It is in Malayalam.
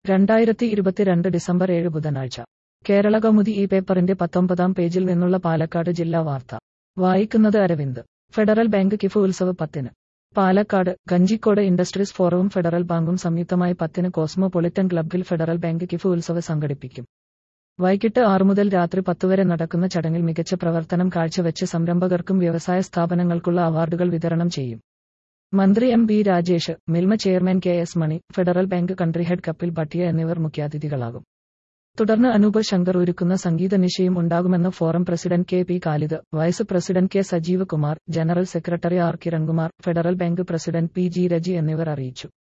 രണ്ടായിരത്തി ഇരുപത്തിരണ്ട് ഡിസംബർ ഏഴ് ബുധനാഴ്ച കേരള കൗമുദി ഈ പേപ്പറിന്റെ പത്തൊമ്പതാം പേജിൽ നിന്നുള്ള പാലക്കാട് ജില്ലാ വാർത്ത വായിക്കുന്നത് Aravind federal bank KIF Utsav പത്തിന് പാലക്കാട് ഗഞ്ചിക്കോട് ഇൻഡസ്ട്രീസ് ഫോറവും ഫെഡറൽ ബാങ്കും സംയുക്തമായി പത്തിന് കോസ്മോപൊളിറ്റൻ ക്ലബ്ബിൽ ഫെഡറൽ ബാങ്ക് കിഫ് ഉത്സവ് സംഘടിപ്പിക്കും വൈകിട്ട് ആറു മുതൽ രാത്രി പത്തുവരെ നടക്കുന്ന ചടങ്ങിൽ മികച്ച പ്രവർത്തനം കാഴ്ചവെച്ച് സംരംഭകർക്കും വ്യവസായ സ്ഥാപനങ്ങൾക്കുള്ള അവാർഡുകൾ വിതരണം ചെയ്യും മന്ത്രി M B Rajesh Milma chairman K S Mani federal bank country head Kapil Bhatia എന്നിവർ മുഖ്യാതിഥികളാകും തുടർന്ന് അനൂപ് ശങ്കർ ഒരുക്കുന്ന സംഗീത നിശയും ഉണ്ടാകുമെന്ന് forum president K P Khalid vice president K Sajeev Kumar general secretary R Kirankumar federal bank president P G Reji എന്നിവർ അറിയിച്ചു